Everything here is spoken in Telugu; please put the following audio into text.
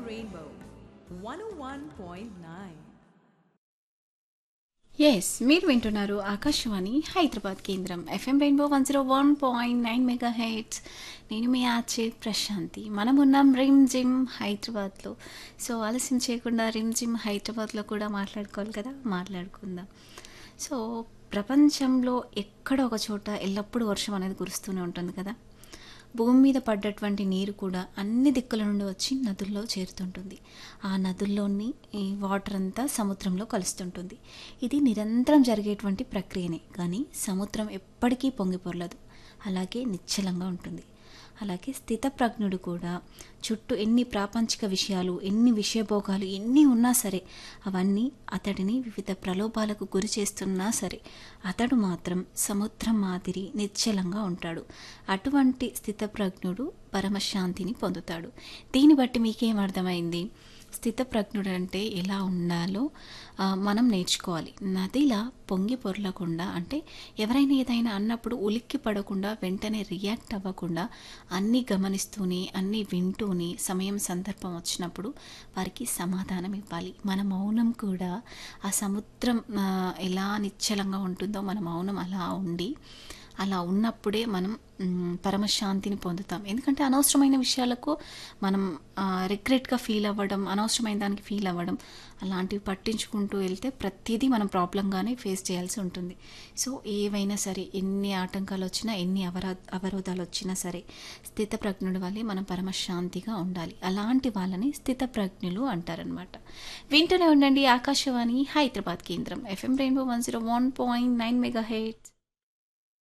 Rainbow 101.9. ఎస్ మీరు వింటున్నారు ఆకాశవాణి హైదరాబాద్ కేంద్రం FM rainbow one zero one point nine mega hits నేను మీ ఆచే ప్రశాంతి మనం ఉన్నాం రిమ్ జిమ్ హైదరాబాద్లో సో ఆలస్యం చేయకుండా రిమ్ జిమ్ హైదరాబాద్లో కూడా మాట్లాడుకోవాలి కదా మాట్లాడుకుందాం సో ప్రపంచంలో ఎక్కడ ఒక చోట ఎల్లప్పుడూ వర్షం అనేది కురుస్తూనే ఉంటుంది కదా భూమి మీద పడ్డటువంటి నీరు కూడా అన్ని దిక్కుల నుండి వచ్చి నదుల్లో చేరుతుంటుంది ఆ నదుల్లోని ఈ వాటర్ అంతా సముద్రంలో కలుస్తుంటుంది ఇది నిరంతరం జరిగేటువంటి ప్రక్రియనే కానీ సముద్రం ఎప్పటికీ పొంగి పొరలదు అలాగే నిశ్చలంగా ఉంటుంది అలాగే స్థితప్రజ్ఞుడు కూడా చుట్టూ ఎన్ని ప్రాపంచిక విషయాలు ఎన్ని విషయభోగాలు ఎన్ని ఉన్నా సరే అవన్నీ అతడిని వివిధ ప్రలోభాలకు గురి చేస్తున్నా సరే అతడు మాత్రం సముద్రం మాదిరి నిశ్చలంగా ఉంటాడు అటువంటి స్థితప్రజ్ఞుడు పరమశాంతిని పొందుతాడు దీన్ని బట్టి మీకేం అర్థమైంది స్థితప్రజ్ఞుడు అంటే ఎలా ఉండాలో ఆ, మనం నేర్చుకోవాలి నదిలా పొంగి పొరలకుండా అంటే ఎవరైనా ఏదైనా అన్నప్పుడు ఉలిక్కి పడకుండా వెంటనే రియాక్ట్ అవ్వకుండా అన్నీ గమనిస్తూనే అన్నీ వింటూనే సమయం సందర్భం వచ్చినప్పుడు వారికి సమాధానం ఇవ్వాలి మన మౌనం కూడా ఆ సముద్రం ఆ, ఎలా నిశ్చలంగా ఉంటుందో మన మౌనం అలా ఉండి అలా ఉన్నప్పుడే మనం మ్, పరమశాంతిని పొందుతాం ఎందుకంటే అనవసరమైన విషయాలకు మనం రిగ్రెట్గా ఫీల్ అవ్వడం అనవసరమైన దానికి ఫీల్ అవ్వడం అలాంటివి పట్టించుకుంటూ వెళ్తే ప్రతిదీ మనం ప్రాబ్లంగానే ఫేస్ చేయాల్సి ఉంటుంది సో ఏవైనా సరే ఎన్ని ఆటంకాలు వచ్చినా ఎన్ని అవరా అవరోధాలు వచ్చినా సరే స్థితప్రజ్ఞుడి వల్లే మనం పరమశాంతిగా ఉండాలి అలాంటి వాళ్ళని స్థితప్రజ్ఞులు అంటారనమాట వింటూనే ఉండండి ఆకాశవాణి హైదరాబాద్ కేంద్రం FM rainbow one zero one point nine mega heights